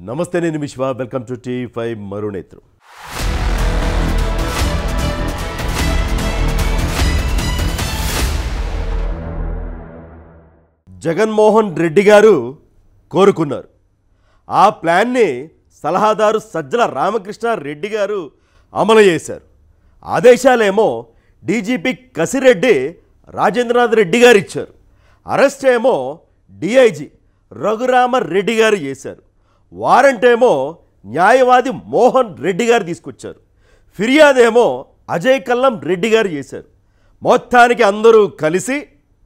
నమస్తే నేను Vishwa welcome to T five మరునేత్రు జగన్మోహన్ రెడ్డి గారు కోరుకున్నారు ఆ ప్లాన్ని సలహాదారు సజ్జల రామకృష్ణ రెడ్డి గారు అమలు చేశారు ఆదేశాలేమో డీజీపీ కసిరెడ్డి రాజేంద్రనాథ్ రెడ్డి గారు ఇచ్చారు అరెస్ట్ ఏమో డిఐజీ రఘురామ రెడ్డి గారు చేశారు వారెంట్ ఏమో న్యాయవాది మోహన్ రెడ్డి గారు తీసుకొచ్చారు ఫిర్యాదేమో అజయ్ కల్లం రెడ్డి గారు చేశారు మొత్తానికి అందరూ కలిసి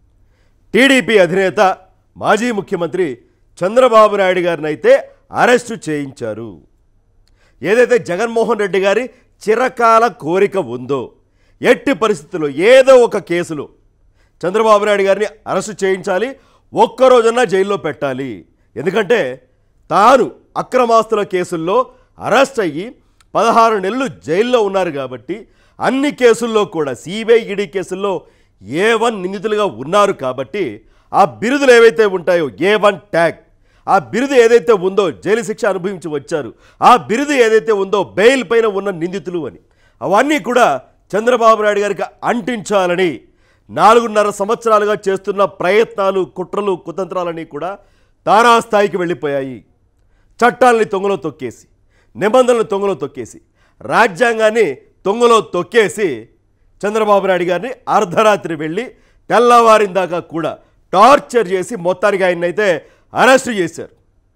టీడీపీ అధినేత మాజీ ముఖ్యమంత్రి చంద్రబాబు నాయుడు గారిని అయితే అరెస్టు చేయించారు ఏదైతే జగన్మోహన్ రెడ్డి గారి చిరకాల కోరిక ఉందో ఎట్టి పరిస్థితుల్లో ఏదో ఒక కేసులో చంద్రబాబు నాయుడు గారిని అరెస్టు చేయించాలి ఒక్కరోజన్నా జైల్లో పెట్టాలి ఎందుకంటే తాను అక్రమాస్తుల కేసుల్లో అరెస్ట్ అయ్యి పదహారు నెలలు జైల్లో ఉన్నారు కాబట్టి అన్ని కేసుల్లో కూడా సిబిఐ ఈడీ కేసుల్లో ఏ వన్ నిందితులుగా ఉన్నారు కాబట్టి ఆ బిరుదులు ఏవైతే ఉంటాయో ఏ వన్ ట్యాగ్ ఆ బిరుదు ఏదైతే ఉందో జైలు శిక్ష అనుభవించి వచ్చారు ఆ బిరుదు ఏదైతే ఉందో బెయిల్ పైన ఉన్న నిందితులు అని అవన్నీ కూడా చంద్రబాబు నాయుడు గారికి అంటించాలని నాలుగున్నర సంవత్సరాలుగా చేస్తున్న ప్రయత్నాలు కుట్రలు కుతంత్రాలన్నీ కూడా తారాస్థాయికి వెళ్ళిపోయాయి చట్టాలని తొంగలో తొక్కేసి నిబంధనలు తొంగలో తొక్కేసి రాజ్యాంగాన్ని తొంగలో తొక్కేసి చంద్రబాబు నాయుడు గారిని అర్ధరాత్రి వెళ్ళి తెల్లవారిన దాకా కూడా టార్చర్ చేసి మొత్తానికి ఆయన్నైతే అరెస్టు చేశారు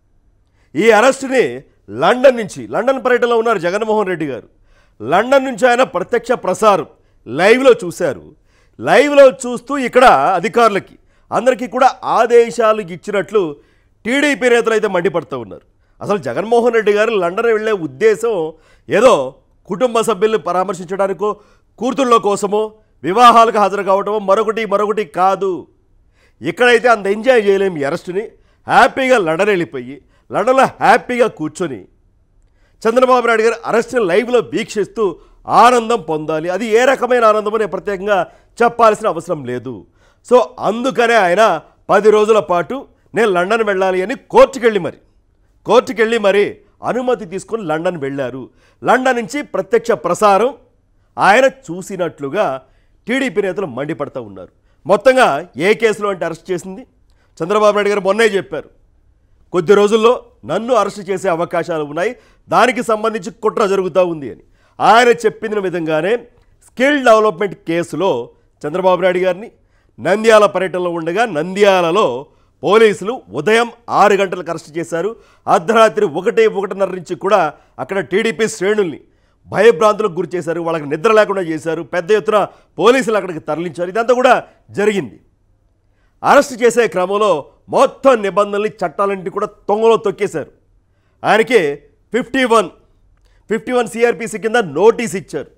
ఈ అరెస్టుని లండన్ నుంచి లండన్ పర్యటనలో ఉన్నారు జగన్మోహన్ రెడ్డి గారు లండన్ నుంచి ఆయన ప్రత్యక్ష ప్రసారం లైవ్లో చూశారు లైవ్లో చూస్తూ ఇక్కడ అధికారులకి అందరికీ కూడా ఆదేశాలు ఇచ్చినట్లు టీడీపీ నేతలు అయితే మండిపడుతూ ఉన్నారు అసలు జగన్మోహన్ రెడ్డి గారు లండన్ వెళ్ళే ఉద్దేశం ఏదో కుటుంబ సభ్యుల్ని పరామర్శించడానికో కూతుళ్ళ కోసమో వివాహాలకు హాజరు కావటమో మరొకటి మరొకటి కాదు ఇక్కడైతే అంత ఎంజాయ్ చేయలేము ఈ అరెస్టుని హ్యాపీగా లండన్ వెళ్ళిపోయి లండన్లో హ్యాపీగా కూర్చొని చంద్రబాబు నాయుడు గారు అరెస్ట్ని లైవ్లో వీక్షిస్తూ ఆనందం పొందాలి అది ఏ రకమైన ఆనందమో నేను ప్రత్యేకంగా చెప్పాల్సిన అవసరం లేదు సో అందుకనే ఆయన పది రోజుల పాటు నేను లండన్ వెళ్ళాలి అని కోర్టుకు వెళ్ళి మరి కోర్టుకు వెళ్ళి మరి అనుమతి తీసుకొని లండన్ వెళ్ళారు లండన్ నుంచి ప్రత్యక్ష ప్రసారం ఆయన చూసినట్లుగా టీడీపీ నేతలు మండిపడతా ఉన్నారు మొత్తంగా ఏ కేసులో అంటే అరెస్ట్ చేసింది చంద్రబాబు నాయుడు గారు మొన్నే చెప్పారు కొద్ది రోజుల్లో నన్ను అరెస్ట్ చేసే అవకాశాలు ఉన్నాయి దానికి సంబంధించి కుట్ర జరుగుతూ ఉంది అని ఆయన చెప్పిన విధంగానే స్కిల్ డెవలప్మెంట్ కేసులో చంద్రబాబు నాయుడు గారిని నంద్యాల పర్యటనలో ఉండగా నంద్యాలలో పోలీసులు ఉదయం ఆరు గంటలకు అరెస్ట్ చేశారు అర్ధరాత్రి ఒకటి ఒకటిన్నర నుంచి కూడా అక్కడ టీడీపీ శ్రేణుల్ని భయభ్రాంతులకు గురి చేశారు వాళ్ళకి నిద్ర లేకుండా చేశారు పెద్ద ఎత్తున పోలీసులు అక్కడికి తరలించారు ఇదంతా కూడా జరిగింది అరెస్ట్ చేసే క్రమంలో మొత్తం నిబంధనలు చట్టాలన్నింటి కూడా తొంగలో తొక్కేశారు ఆయనకి fifty one fifty one CRPC కింద నోటీస్ ఇచ్చారు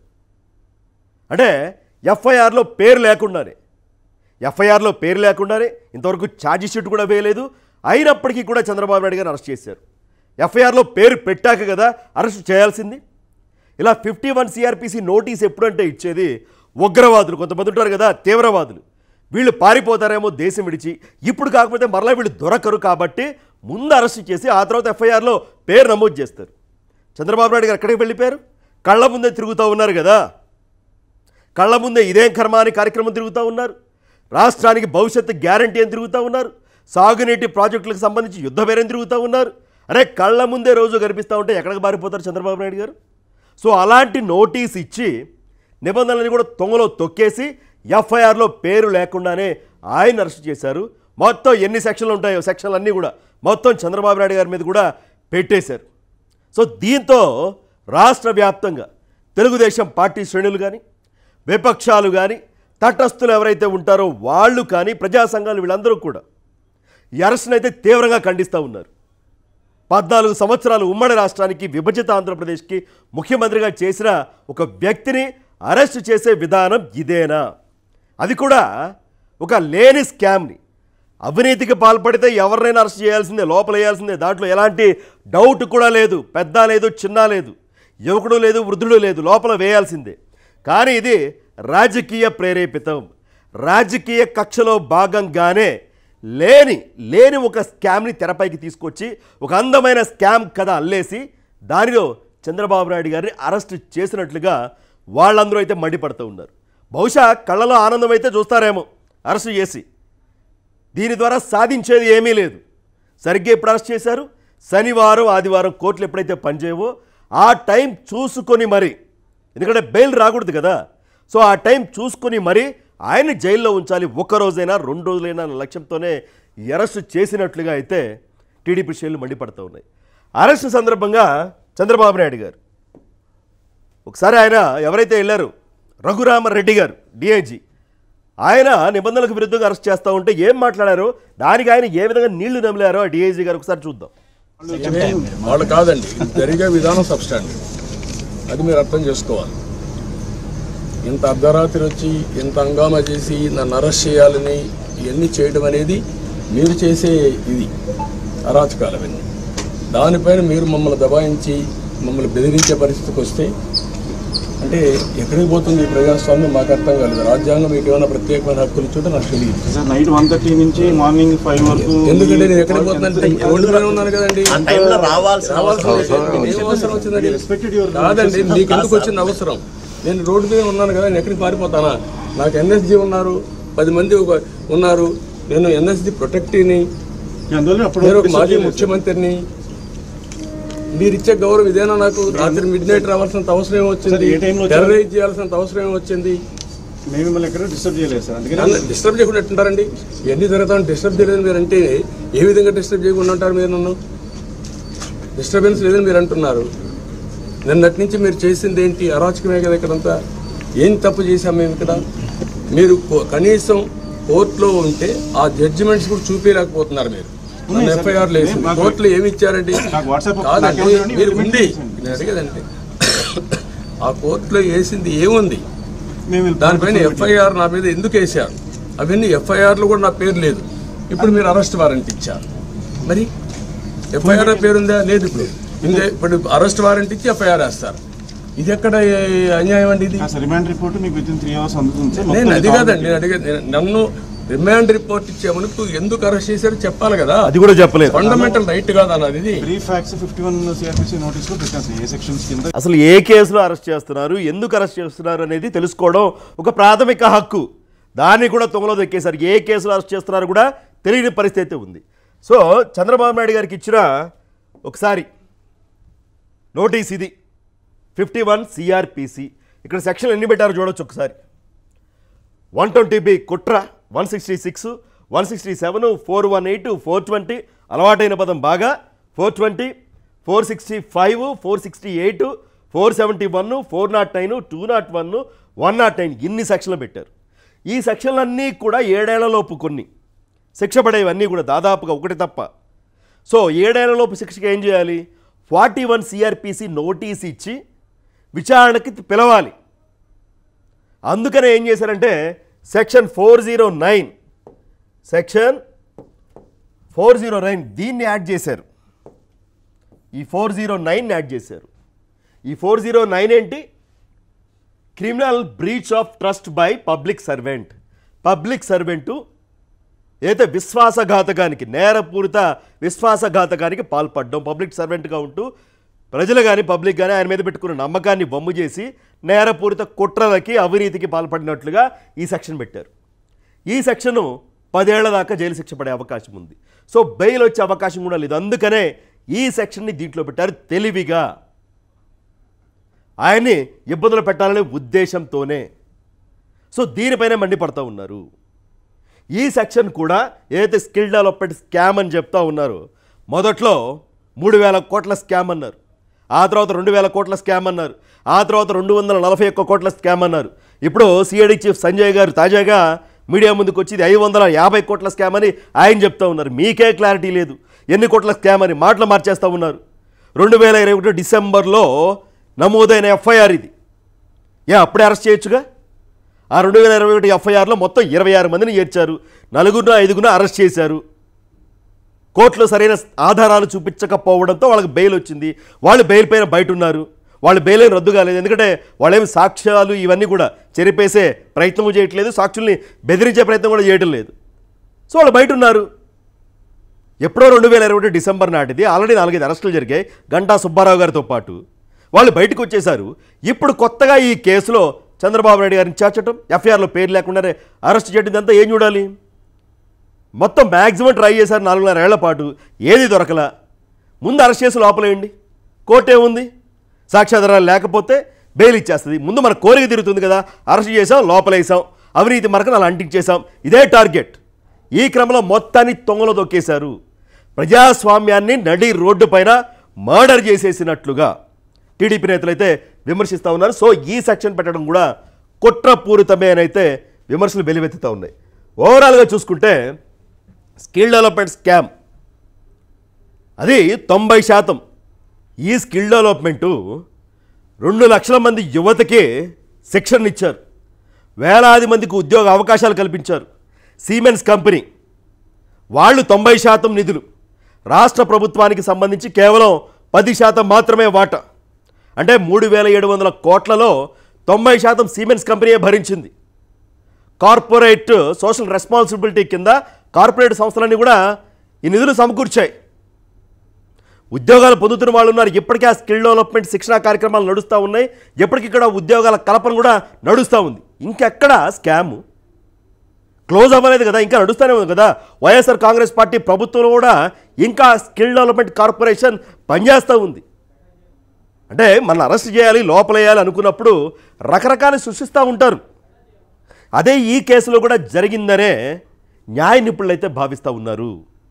అంటే ఎఫ్ఐఆర్లో పేరు లేకుండానే ఎఫ్ఐఆర్లో పేరు లేకుండానే ఇంతవరకు ఛార్జీ షీట్ కూడా వేయలేదు అయినప్పటికీ కూడా చంద్రబాబు నాయుడు గారిని అరెస్ట్ చేశారు ఎఫ్ఐఆర్లో పేరు పెట్టాక కదా అరెస్ట్ చేయాల్సింది ఇలా ఫిఫ్టీ వన్ సిఆర్పిసి నోటీస్ ఎప్పుడంటే ఇచ్చేది ఉగ్రవాదులు కొంతమంది ఉంటారు కదా తీవ్రవాదులు వీళ్ళు పారిపోతారేమో దేశం విడిచి ఇప్పుడు కాకపోతే మరలా వీళ్ళు దొరకరు కాబట్టి ముందు అరెస్ట్ చేసి ఆ తర్వాత ఎఫ్ఐఆర్లో పేరు నమోదు చేస్తారు చంద్రబాబు నాయుడు గారు ఎక్కడికి వెళ్ళిపోయారు కళ్ళ ముందే తిరుగుతూ ఉన్నారు కదా కళ్ళ ముందే ఇదేం కర్మ అని కార్యక్రమం తిరుగుతూ ఉన్నారు రాష్ట్రానికి భవిష్యత్తు గ్యారంటీ అని తిరుగుతూ ఉన్నారు సాగునీటి ప్రాజెక్టులకు సంబంధించి యుద్ధ బేరం తిరుగుతూ ఉన్నారు అరే కళ్ళ ముందే రోజు కనిపిస్తూ ఉంటే ఎక్కడికి పారిపోతారు చంద్రబాబు నాయుడు గారు సో అలాంటి నోటీస్ ఇచ్చి నిబంధనలని కూడా తొంగలో తొక్కేసి ఎఫ్ఐఆర్లో పేరు లేకుండానే ఆయన అరెస్ట్ చేశారు మొత్తం ఎన్ని సెక్షన్లు ఉంటాయో సెక్షన్లు అన్నీ కూడా మొత్తం చంద్రబాబు నాయుడు గారి మీద కూడా పెట్టేశారు సో దీంతో రాష్ట్ర వ్యాప్తంగా తెలుగుదేశం పార్టీ శ్రేణులు కానీ విపక్షాలు కానీ తటస్థులు ఎవరైతే ఉంటారో వాళ్ళు కానీ ప్రజా సంఘాలు వీళ్ళందరూ కూడా ఈ అరెస్ట్ని అయితే తీవ్రంగా ఖండిస్తూ ఉన్నారు పద్నాలుగు సంవత్సరాలు ఉమ్మడి రాష్ట్రానికి విభజిత ఆంధ్రప్రదేశ్కి ముఖ్యమంత్రిగా చేసిన ఒక వ్యక్తిని అరెస్ట్ చేసే విధానం ఇదేనా అది కూడా ఒక లేని స్కామ్ని అవినీతికి పాల్పడితే ఎవరినైనా అరెస్ట్ చేయాల్సిందే లోపల వేయాల్సిందే దాంట్లో ఎలాంటి డౌట్ కూడా లేదు పెద్ద లేదు చిన్న లేదు యువకుడు లేదు వృద్ధుడు లేదు లోపల వేయాల్సిందే కానీ ఇది రాజకీయ ప్రేరేపితం రాజకీయ కక్షలో భాగంగానే లేని లేని ఒక స్కామ్ని తెరపైకి తీసుకొచ్చి ఒక అందమైన స్కామ్ కథ అల్లేసి దానిలో చంద్రబాబు నాయుడు గారిని అరెస్ట్ చేసినట్లుగా వాళ్ళందరూ అయితే మండిపడుతూ ఉన్నారు బహుశా కళ్ళలో ఆనందం అయితే చూస్తారేమో అరెస్ట్ చేసి దీని ద్వారా సాధించేది ఏమీ లేదు సరిగ్గా ఎప్పుడు అరెస్ట్ చేశారు శనివారం ఆదివారం కోర్టులు ఎప్పుడైతే పనిచేయవో ఆ టైం చూసుకొని మరి ఎందుకంటే బెయిల్ రాకూడదు కదా సో ఆ టైం చూసుకొని మరి ఆయన్ని జైల్లో ఉంచాలి ఒక్క రోజైనా రెండు రోజులైనా అన్న లక్ష్యంతోనే ఈ అరెస్ట్ చేసినట్లుగా అయితే టీడీపీ శ్రేణులు మండిపడుతూ ఉన్నాయి అరెస్ట్ సందర్భంగా చంద్రబాబు నాయుడు గారు ఒకసారి ఆయన ఎవరైతే వెళ్ళారు రఘురామరెడ్డి గారు డిఐజీ ఆయన నిబంధనలకు విరుద్ధంగా అరెస్ట్ చేస్తూ ఉంటే ఏం మాట్లాడారో దానికి ఆయన ఏ విధంగా నీళ్లు నమిలారో ఆ డిఐజీ గారు ఒకసారి చూద్దాం వాళ్ళు కాదండి ఇది జరిగే విధానం సబ్స్టాండర్డ్ అది మీరు అర్థం చేసుకోవాలి ఇంత అర్ధరాత్రి వచ్చి ఇంత హంగామా చేసి నన్ను అరెస్ట్ చేయాలని ఇవన్నీ చేయడం అనేది మీరు చేసే ఇది అరాచకాలు అవన్నీ దానిపైన మీరు మమ్మల్ని దబాయించి మమ్మల్ని బెదిరించే పరిస్థితికి వస్తే అంటే ఎక్కడికి పోతుంది ఈ ప్రజాస్వామ్యం మాకు అర్థం కాలేదు రాజ్యాంగం మీకు ఏమైనా ప్రత్యేకమైన హక్కులు ఇచ్చుంటే నాకు తెలియదు సార్ నైట్ వన్ థర్టీ నుంచి మార్నింగ్ ఫైవ్ వరకు ఎందుకంటే నేను ఎక్కడికి పోతున్నానంటే ఒంటిలోనే ఉన్నాను కదండి ఆ టైంలో రావాల్సిన రావాల్సిన అవసరం అవసరం ఏం అవసరం వచ్చిందండి respected your కాదండి మీకు ఎందుకు వచ్చింది అవసరం నేను రోడ్డు మీద ఉన్నాను కదా నేను ఎక్కడికి పారిపోతానా నాకు ఎన్ఎస్జీ ఉన్నారు పది మంది ఒక ఉన్నారు నేను ఎన్ఎస్జీ ప్రొటెక్టివ్ని అందువల్ల అప్పుడు నేను ఒక మాజీ ముఖ్యమంత్రిని మీరు ఇచ్చే గౌరవం ఇదేనా నాకు రాత్రి మిడ్ నైట్ రావాల్సినంత అవసరం ఏమొచ్చింది సార్, ఏ టైంలో వచ్చారు? టెర్రరైజ్ చేయాల్సినంత అవసరం ఏమొచ్చింది మేము మిమ్మల్ని ఎక్కడ డిస్టర్బ్ చేయలేదు సార్ అందుకని నన్ను డిస్టర్బ్ చేయకుండా ఎట్టుంటారండి ఎన్ని జరుగుతాను డిస్టర్బ్ చేయలేదు మీరు అంటే ఏ విధంగా డిస్టర్బ్ చేయకుండా ఉంటారు మీరు నన్ను డిస్టర్బెన్స్ లేదని మీరు అంటున్నారు నిన్నటి నుంచి మీరు చేసింది ఏంటి అరాచకమే కదా ఇక్కడంతా ఏం తప్పు చేశాం మేము ఇక్కడ మీరు కో- కనీసం కోర్టులో ఉంటే ఆ జడ్జిమెంట్స్ కూడా చూపించలేకపోతున్నారు మీరు ఉన్నాయి సార్. ఎఫ్ఐఆర్ లేదు ఏం మాకు- కోర్టులో ఏమి ఇచ్చారండి నాకు వాట్సాప్ కాదండి నాకు ఏమండి? మీరు మీరు ఉంది చేయండి. నేను అడిగేదండి ఆ కోర్టులో వేసింది ఏముంది మేము దానిపైన ఎఫ్ఐఆర్ నా మీద ఎందుకు వేశారు అవన్నీ ఎఫ్ఐఆర్లు కూడా నా పేరు లేదు ఇప్పుడు మీరు అరెస్ట్ వారెంట్ ఇచ్చారు మరి ఎఫ్ఐఆర్ పేరు ఉందా లేదు ఇప్పుడు ఇందే ఇప్పుడు అరెస్ట్ వారెంట్ ఇచ్చి ఎఫ్ఐఆర్ వేస్తారు ఇది ఎక్కడ ఏ అన్యాయం అండి ఇది సార్ రిమాండ్ రిపోర్ట్ మీకు విత్ ఇన్ త్రీ అవర్స్ అందుతుంది సార్ నేను మొత్తం అది ఇది కాదండి నేను అడిగేది నేను- నన్ను రిమాండ్ రిపోర్ట్ ఇచ్చే మునుపు ఎందుకు అరెస్ట్ చేశారో చెప్పాలి కదా అది కూడా చెప్పలేదు ఫండమెంటల్ రైట్ కాదు అన్నది ఇది brief facts fifty one CrPC notice లో పెట్టాను సార్ ఏ సెక్షన్స్ కింద అసలు ఏ కేసులో అరెస్ట్ చేస్తున్నారు ఎందుకు అరెస్ట్ చేస్తున్నారు అనేది తెలుసుకోవడం ఒక ప్రాథమిక హక్కు దాన్ని కూడా తొంగలో దొక్కేశారు ఏ కేసులో అరెస్ట్ చేస్తున్నారు కూడా తెలియని పరిస్థితి అయితే ఉంది సో చంద్రబాబు నాయుడు గారికి ఇచ్చిన ఒకసారి నోటీస్ ఇది ఫిఫ్టీ వన్ సిఆర్పిసి ఇక్కడ సెక్షన్ ఎన్ని పెట్టారో చూడొచ్చు ఒకసారి వన్ ట్వంటీ బి కుట్ర one sixty six one sixty seven four one eight four twenty అలవాటైన పదం బాగా four twenty four sixty five four sixty eight four seventy one four naught nine two naught one one naught nine ఇన్ని సెక్షన్లు పెట్టారు ఈ సెక్షన్లన్నీ కూడా ఏడేళ్లలోపు కొన్ని శిక్ష పడేవన్నీ కూడా దాదాపుగా ఒకటి తప్ప సో ఏడేళ్లలోపు శిక్షకి ఏం చేయాలి ఫార్టీ వన్ సిఆర్పిసి నోటీస్ ఇచ్చి విచారణకి పిలవాలి అందుకనే ఏం చేశారంటే section four zero nine section four zero nine దీన్ని యాడ్ చేశారు ఈ ఫోర్ జీరో నైన్ యాడ్ చేశారు ఈ ఫోర్ జీరో నైన్ ఏంటి criminal breach of trust by public servant public servant ఏదైతే విశ్వాసఘాతకానికి నేరపూరిత విశ్వాసఘాతకానికి పాల్పడడం పబ్లిక్ సర్వెంట్గా ఉంటూ ప్రజలు కానీ పబ్లిక్ కానీ ఆయన మీద పెట్టుకున్న నమ్మకాన్ని బొమ్ము చేసి నేరపూరిత కుట్రలకి అవినీతికి పాల్పడినట్లుగా ఈ సెక్షన్ పెట్టారు ఈ సెక్షను పదేళ్ల దాకా జైలు శిక్ష పడే అవకాశం ఉంది సో బెయిల్ వచ్చే అవకాశం కూడా లేదు అందుకనే ఈ సెక్షన్ని దీంట్లో పెట్టారు తెలివిగా ఆయన్ని ఇబ్బందులు పెట్టాలనే ఉద్దేశంతోనే సో దీనిపైనే మండిపడతా ఉన్నారు ఈ సెక్షన్ కూడా ఏదైతే స్కిల్ డెవలప్మెంట్ స్కామ్ అని చెప్తా ఉన్నారో మొదట్లో మూడు వేల కోట్ల స్కామ్ అన్నారు ఆ తర్వాత రెండు వేల కోట్ల స్కామ్ అన్నారు ఆ తర్వాత రెండు వందల నలభై ఒక్క కోట్ల స్కామ్ అన్నారు ఇప్పుడు సిఐడి చీఫ్ సంజయ్ గారు తాజాగా మీడియా ముందుకు వచ్చి ఇది ఐదు వందల యాభై కోట్ల స్కామ్ అని ఆయన చెప్తా ఉన్నారు మీకే క్లారిటీ లేదు ఎన్ని కోట్ల స్కామ్ అని మాటలు మార్చేస్తూ ఉన్నారు రెండు వేల ఇరవై ఒకటి డిసెంబర్లో నమోదైన ఎఫ్ఐఆర్ ఇది ఏ అప్పుడే అరెస్ట్ చేయొచ్చుగా ఆ రెండు వేల ఇరవై ఒకటి ఎఫ్ఐఆర్లో మొత్తం ఇరవై ఆరు మందిని చేర్చారు నలుగురిని ఐదుగురిని అరెస్ట్ చేశారు కోర్టులో సరైన ఆధారాలు చూపించకపోవడంతో వాళ్ళకి బెయిల్ వచ్చింది వాళ్ళు బెయిల్ పైన బయట ఉన్నారు వాళ్ళు బెయిల్ ఏం రద్దు కాలేదు ఎందుకంటే వాళ్ళేమి సాక్ష్యాలు ఇవన్నీ కూడా చెరిపేసే ప్రయత్నం చేయట్లేదు సాక్షుల్ని బెదిరించే ప్రయత్నం కూడా చేయటం లేదు సో వాళ్ళు బయట ఉన్నారు ఎప్పుడో రెండు వేల ఇరవై ఒకటి డిసెంబర్ నాటిది ఆల్రెడీ నాలుగైదు అరెస్టులు జరిగాయి గంటా సుబ్బారావు గారితో పాటు వాళ్ళు బయటకు వచ్చేశారు ఇప్పుడు కొత్తగా ఈ కేసులో చంద్రబాబు నాయుడు గారిని చేర్చడం ఎఫ్ఐఆర్లో పేరు లేకుండానే అరెస్ట్ చేయడం ఇదంతా ఏం చూడాలి మొత్తం మ్యాక్సిమం ట్రై చేశారు నాలుగున్నర ఏళ్ల పాటు ఏది దొరకలా ముందు అరెస్ట్ చేసి లోపలేయండి కోర్టు ఏముంది సాక్ష్యాధారాలు లేకపోతే బెయిల్ ఇచ్చేస్తుంది ముందు మన కోరిక తిరుగుతుంది కదా అరెస్ట్ చేసాం లోపలేసాం అవినీతి మరకను అలా అంటించేసాం ఇదే టార్గెట్ ఈ క్రమంలో మొత్తాన్ని తొంగలో దొక్కేశారు ప్రజాస్వామ్యాన్ని నడి రోడ్డు పైన మర్డర్ చేసేసినట్లుగా టీడీపీ నేతలైతే విమర్శిస్తూ ఉన్నారు సో ఈ సెక్షన్ పెట్టడం కూడా కుట్రపూరితమే అని అయితే విమర్శలు వెలువెత్తుతూ ఉన్నాయి ఓవరాల్గా చూసుకుంటే స్కిల్ డెవలప్మెంట్ స్కామ్ అది తొంభై శాతం ఈ స్కిల్ డెవలప్మెంటు రెండు లక్షల మంది యువతకి శిక్షణ ఇచ్చారు వేలాది మందికి ఉద్యోగ అవకాశాలు కల్పించారు సీమెన్స్ కంపెనీ వాళ్ళు తొంభై శాతం నిధులు రాష్ట్ర ప్రభుత్వానికి సంబంధించి కేవలం పది శాతం మాత్రమే వాటా అంటే మూడు వేల ఏడు వందల కోట్లలో తొంభై శాతం సీమెన్స్ కంపెనీయే భరించింది కార్పొరేట్ సోషల్ రెస్పాన్సిబిలిటీ కింద కార్పొరేట్ సంస్థలన్నీ కూడా ఈ నిధులు సమకూర్చాయి ఉద్యోగాలు పొందుతున్న వాళ్ళు ఉన్నారు ఇప్పటికే ఆ స్కిల్ డెవలప్మెంట్ శిక్షణా కార్యక్రమాలు నడుస్తూ ఉన్నాయి ఎప్పటికిక్కడ ఉద్యోగాల కల్పన కూడా నడుస్తూ ఉంది ఇంకెక్కడ స్కాము క్లోజ్ అవ్వలేదు కదా ఇంకా నడుస్తూనే ఉంది కదా వైఎస్ఆర్ కాంగ్రెస్ పార్టీ ప్రభుత్వంలో కూడా ఇంకా స్కిల్ డెవలప్మెంట్ కార్పొరేషన్ పనిచేస్తూ ఉంది అంటే మన అరెస్ట్ చేయాలి లోపలేయాలి అనుకున్నప్పుడు రకరకాలు సృష్టిస్తూ ఉంటారు అదే ఈ కేసులో కూడా జరిగిందనే న్యాయ నిపుణులు అయితే భావిస్తూ ఉన్నారు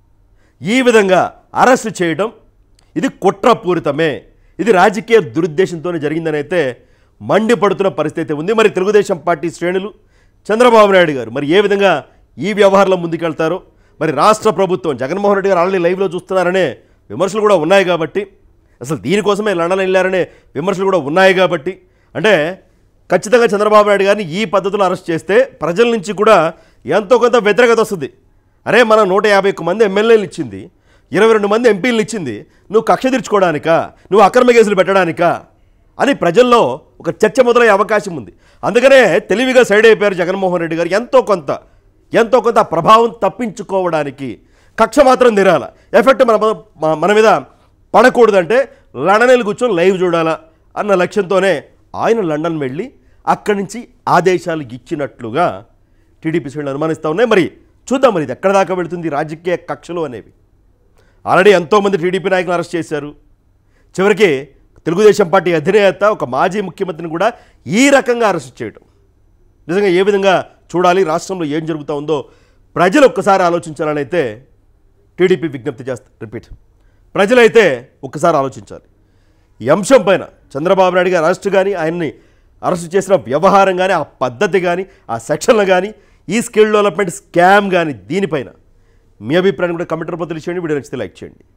ఈ విధంగా అరెస్ట్ చేయడం ఇది కుట్రపూరితమే ఇది రాజకీయ దురుద్దేశంతోనే జరిగిందని అయితే మండిపడుతున్న పరిస్థితి ఉంది మరి తెలుగుదేశం పార్టీ శ్రేణులు చంద్రబాబు నాయుడు గారు మరి ఏ విధంగా ఈ వ్యవహారంలో ముందుకెళ్తారో మరి రాష్ట్ర ప్రభుత్వం జగన్మోహన్ రెడ్డి గారు ఆల్రెడీ లైవ్లో చూస్తున్నారనే విమర్శలు కూడా ఉన్నాయి కాబట్టి అసలు దీనికోసమే లండన్ వెళ్ళారనే విమర్శలు కూడా ఉన్నాయి కాబట్టి అంటే ఖచ్చితంగా చంద్రబాబు నాయుడు గారిని ఈ పద్ధతిలో అరెస్ట్ చేస్తే ప్రజల నుంచి కూడా ఎంతో కొంత వ్యతిరేకత వస్తుంది అరే మనం నూట యాభై ఒక్క మంది ఎమ్మెల్యేలు ఇచ్చింది ఇరవై రెండు మంది ఎంపీలను ఇచ్చింది నువ్వు కక్ష తీర్చుకోవడానికా నువ్వు అక్రమ కేసులు పెట్టడానికా అని ప్రజల్లో ఒక చర్చ మొదలయ్యే అవకాశం ఉంది అందుకనే తెలివిగా సైడ్ అయిపోయారు జగన్మోహన్ రెడ్డి గారు ఎంతో కొంత ఎంతో కొంత ఆ ప్రభావం తప్పించుకోవడానికి కక్ష మాత్రం తిరాల ఎఫెక్ట్ మన మన- మన మీద పడకూడదంటే లండన్ కూర్చొని లైవ్ చూడాలా అన్న లక్ష్యంతోనే ఆయన లండన్ వెళ్ళి అక్కడి నుంచి ఆదేశాలు ఇచ్చినట్లుగా టీడీపీ శ్రేణులు అనుమానిస్తూ ఉన్నాయి మరి చూద్దాం మరి ఇది ఎక్కడ దాకా వెళుతుంది ఈ రాజకీయ కక్షలు అనేవి ఆల్రెడీ ఎంతోమంది టీడీపీ నాయకులు అరెస్ట్ చేశారు చివరికి తెలుగుదేశం పార్టీ అధినేత ఒక మాజీ ముఖ్యమంత్రిని కూడా ఈ రకంగా అరెస్ట్ చేయడం నిజంగా ఏ విధంగా చూడాలి రాష్ట్రంలో ఏం జరుగుతూ ఉందో ప్రజలు ఒక్కసారి ఆలోచించాలని అయితే టీడీపీ విజ్ఞప్తి చేస్తారు రిపీట్ ప్రజలైతే ఒక్కసారి ఆలోచించాలి ఈ అంశం పైన చంద్రబాబు నాయుడు గారి అరెస్ట్ కానీ ఆయన్ని అరెస్ట్ చేసిన వ్యవహారం కానీ ఆ పద్ధతి కానీ ఆ సెక్షన్లు కానీ ఈ స్కిల్ డెవలప్మెంట్ స్కామ్ కానీ దీనిపైన మీ అభిప్రాయం కూడా కమెంట్ రూపంలో తెలియచేయండి వీడియో నచ్చితే లైక్ చేయండి